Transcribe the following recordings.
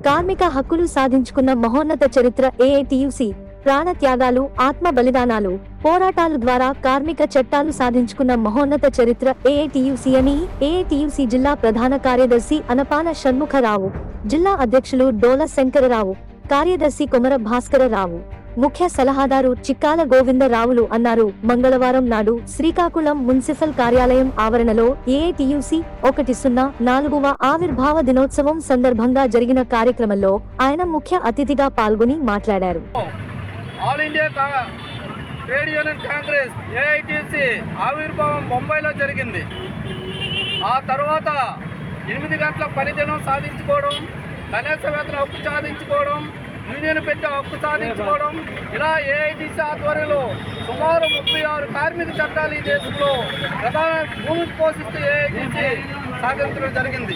కార్మిక హక్కులు సాధించుకున్న మహోన్నత చరిత్ర ఏఐటియుసి ప్రాణ త్యాగాలు ఆత్మ బలిదానాలు పోరాటాల ద్వారా కార్మిక చట్టాలు సాధించుకున్న మహోన్నత చరిత్ర ఏఐటియుసి అని ఏఐటియుసి జిల్లా ప్రధాన కార్యదర్శి అనపాల షణ్ముఖరావు జిల్లా అధ్యక్షులు డోల శంకరరావు కార్యదర్శి కొమర భాస్కరరావు ముఖ్య సలహాదారు చిక్కాల గోవిందరావులు అన్నారు మంగళవారం నాడు శ్రీకాకుళం మున్సిపల్ కార్యాలయం ఆవరణలో ఏఐటియుసి ఒకటి సున్నా నాలుగవ ఆవిర్భావ దినోత్సవం సందర్భంగా జరిగిన కార్యక్రమంలో ఆయన ముఖ్య అతిథిగా పాల్గొని మాట్లాడారు ఆల్ ఇండియా కా- ట్రేడ్ యూనియన్ కాంగ్రెస్ ఏఐటిసి ఆవిర్భావం బొంబాయిలో జరిగింది ఆ తర్వాత ఎనిమిది గంటల పనిదినం సాధించుకోవడం కనీస వేతన హక్కు సాధించుకోవడం యూనియన్ పెట్టి హక్కు సాధించుకోవడం ఇలా ఏఐటిసి ఆధ్వర్యంలో సుమారు ముప్పై ఆరు కార్మిక చట్టాలు ఈ దేశంలో ప్రధాన భూమికి పోషిస్తూ ఏఐటిసి సాధించడం జరిగింది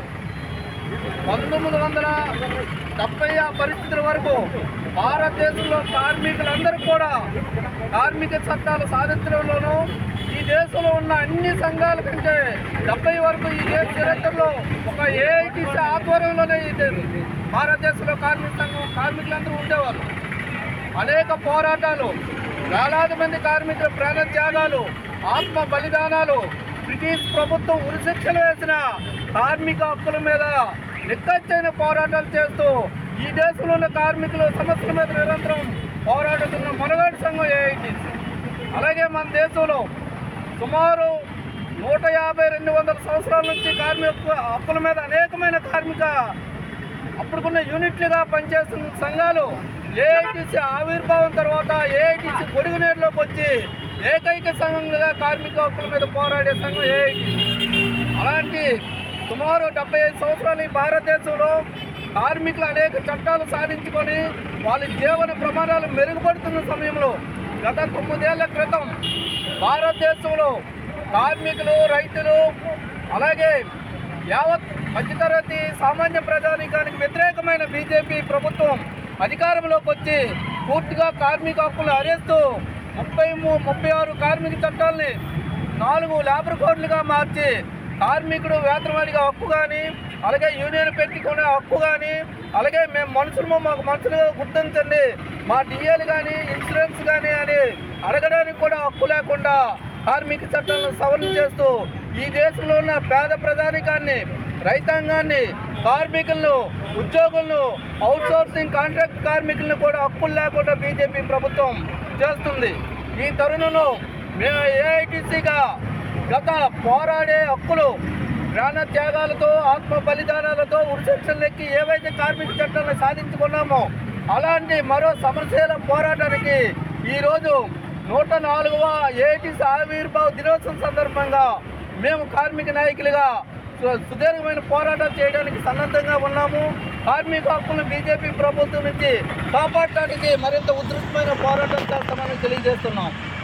పంతొమ్మిది వందల డెబ్బై ఆ పరిస్థితుల వరకు భారతదేశంలో కార్మికులందరూ కూడా కార్మిక చట్టాలు సాధించడంలోనూ ఈ దేశంలో ఉన్న అన్ని సంఘాల కంటే డెబ్బై వరకు ఈ దేశ చరిత్రలో ఒక ఏఐటీసీ ఆధ్వర్యంలోనే ఈ దే- భారతదేశంలో కార్మిక సంఘం కార్మికులందరూ ఉండేవారు అనేక పోరాటాలు వేలాది మంది కార్మికుల ప్రాణ త్యాగాలు ఆత్మ బలిదానాలు బ్రిటిష్ ప్రభుత్వం ఉరిశిక్షలు వేసిన కార్మిక హక్కుల మీద నిక్కచ్చైన పోరాటాలు చేస్తూ ఈ దేశంలో ఉన్న కార్మికుల సమస్యల మీద నిరంతరం పోరాడుతున్న మనగాడి సంఘం ఏఐటీసీ అలాగే మన దేశంలో సుమారు నూట యాభై రెండు వందల సంవత్సరాల నుంచి కార్మిక హక్కుల మీద అనేకమైన కార్మిక అప్పుడుకున్న యూనిట్లుగా పనిచేస్తున్న సంఘాలు ఏఐటీసీ ఆవిర్భావం తర్వాత ఏఐటీసీ పొరుగునేరులోకి వచ్చి ఏకైక సంఘంగా కార్మిక హక్కుల మీద పోరాడే సంఘం ఏఐటీసీ అలాంటి సుమారు డెబ్బై ఐదు సంవత్సరాలు ఈ భారతదేశంలో కార్మికులు అనేక చట్టాలు సాధించుకొని వాళ్ళ జీవన ప్రమాణాలు మెరుగుపడుతున్న సమయంలో గత తొమ్మిదేళ్ల క్రితం భారతదేశంలో కార్మికులు రైతులు అలాగే యావత్ మధ్యతరగతి సామాన్య ప్రజానీకానికి వ్యతిరేకమైన బీజేపీ ప్రభుత్వం అధికారంలోకి వచ్చి పూర్తిగా కార్మిక హక్కులు హరిస్తూ ముప్పై మూ- ముప్పై ఆరు కార్మిక చట్టాలని నాలుగు లేబర్ కోడ్లుగా మార్చి కార్మికుడు వేతనవాడిగా హక్కు కానీ అలాగే యూనియన్ పెట్టుకునే హక్కు కానీ అలాగే మేము మనుషులు మాకు మనుషులుగా గుర్తించండి మా డిఏలు కానీ ఇన్సూరెన్స్ కానీ అని అడగడానికి కూడా హక్కు లేకుండా కార్మిక చట్టాలను సవరణ చేస్తూ ఈ దేశంలో ఉన్న పేద ప్రజానికాన్ని రైతాంగాన్ని కార్మికులను ఉద్యోగులను అవుట్సోర్సింగ్ కాంట్రాక్ట్ కార్మికులను కూడా హక్కులు లేకుండా బీజేపీ ప్రభుత్వం చేస్తుంది ఈ తరుణంలో మేము ఏఐటీసీగా గత పోరాడే హక్కులు ప్రాణ త్యాగాలతో ఆత్మ బలిదానాలతో ఉరిశిక్షలెక్కి ఏవైతే కార్మిక చట్టాలను సాధించుకున్నామో అలాంటి మరో సమరశీల పోరాటానికి ఈరోజు నూట నాలుగవ ఏటీసీ ఆవిర్భావ దినోత్సవం సందర్భంగా మేము కార్మిక నాయకులుగా సు- సుదీర్ఘమైన పోరాటం చేయడానికి సన్నద్ధంగా ఉన్నాము కార్మిక హక్కులను బీజేపీ ప్రభుత్వం నుంచి కాపాడటానికి మరింత ఉధృతమైన పోరాటం చేస్తామని తెలియజేస్తున్నాం